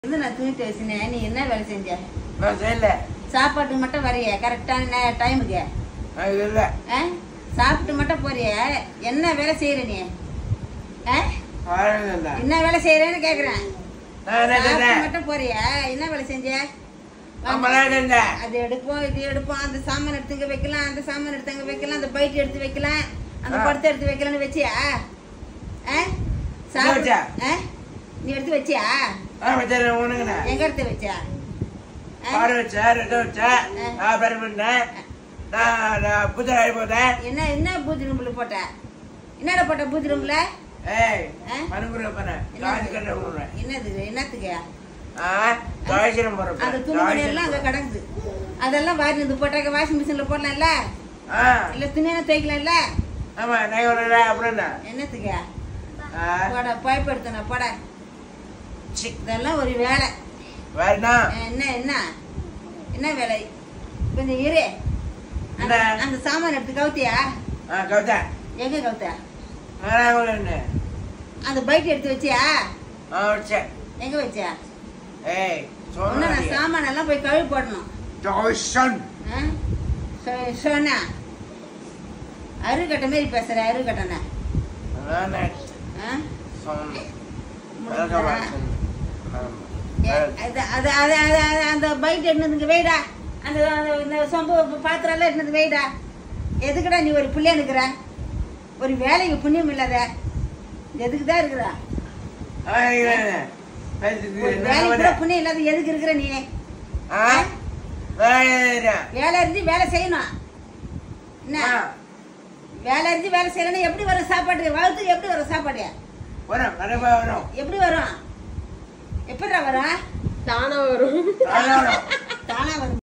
வந்து நான் தூக்கிட்டு வச்சுனேன் நீ என்ன வேலை செஞ்ச நான் செய்யல சாப்பாட்டுக்கு மட்டும் வரைய கரெக்டான டைமுக்கு நான் இல்லை ஆ சாப்பிட்டு மட்டும் போறிய என்ன வேலை செய்யற நீ ஆ வாழ்ந்தா என்ன வேலை செய்யறேன்னு கேக்குறேன் நான் என்ன சாப்பிட்டு செஞ்சேன் மட்டும் போறிய என்ன வேலை செஞ்ச நம்மளாம் செஞ்சேன் அது எடுப்போம் இது எடுப்போம் அந்த சாமான் எடுத்து இங்க வைக்கலாம் அந்த சாமான் எடுத்து அங்க வைக்கலாம் அந்த பைட் எடுத்து வைக்கலாம் அந்த ஆ. படுத்து எடுத்து வைக்கலாம்னு வச்சியா ஆ சாப்பிடு- வச்சா? ஆ? நீ எடுத்து வச்சியா நான் வச்சேன் உனக்குண்ணே எங்க எடுத்து வச்சா ஆ? பாடு வச்சேன் ரெண்டு வச்சேன் ஆ. நான் பெரு பண்ணேன் நான் நான் புத்தக ஆகி போட்டேன் என்ன என்ன பூஜை ரூம்ல போட்ட என்னடா போட்ட பூஜை ரூம்ல ஏய் ஆ? மனுக்குள்ள போனேன் காசு கட்ட விடுறேன் என்னது என்னத்துக்கு ஆ காய்ச்சலும் அந்த போறேன் துணிமணி எல்லாம் அங்க கிடக்குது அதெல்லாம் வாரி இது போட்டாக்க வாஷிங் மிஷின்ல போடலாம்ல ஆ இல்ல துணியெல்லாம் துவைக்கலாம்ல ஆமா நான் விடுறேன் அப்படின்னா என்னத்துக்கு ஆ போட பைப் எடுத்தன போட சி இதெல்லாம் ஒரு வேலை வேணா என்ன என்ன என்ன வேலை கொஞ்சம் இரு அந்த என்ன? அந்த சாமான் எடுத்து கவுத்தியா ஆ கவிதா எங்க கவுத்த வேணாம் என்ன அந்த பைக் எடுத்து வச்சியா ஆ வச்சேன் எங்க வச்சியா ஏய் ஒண்ணு நான் சொன்ன சாமான் எல்லாம் போய் கழுவி போடணும் ஜோஷன் ஆ? சொ- சொன்னா அருகட்ட மாரி பேசுற அருகட்டன நான் சொன்னேன் அது அது அது அது அது அந்த பைக் எடுனதுக்கு வெயிடா அந்த அந்த இந்த சொம்பு பாத்திரம் எல்லாம் எடுனது வெயிடா எதுக்குடா நீ ஒரு பிள்ளைய நிக்கிற ஒரு வேலைக்கு புண்ணியம் இல்லாத எதுக்கு தான் இருக்கிற ஒரு வேலைக்கு கூட புண்ணியம் இல்லாத எதுக்கு இருக்கிற நீ வேலை இருந்து வேலை செய்யணும் என்ன வேலை இருந்து வேலை செய்யலன்னா எப்படி வரும் சாப்பாடு வளர்த்துக்கு எப்படி வரும் சாப்பாடு வரும் கண்டிப்பா வரும் எப்படி வரும் எப்படிடா வரும் தானா வரும் தானா வரும் தானா வரும்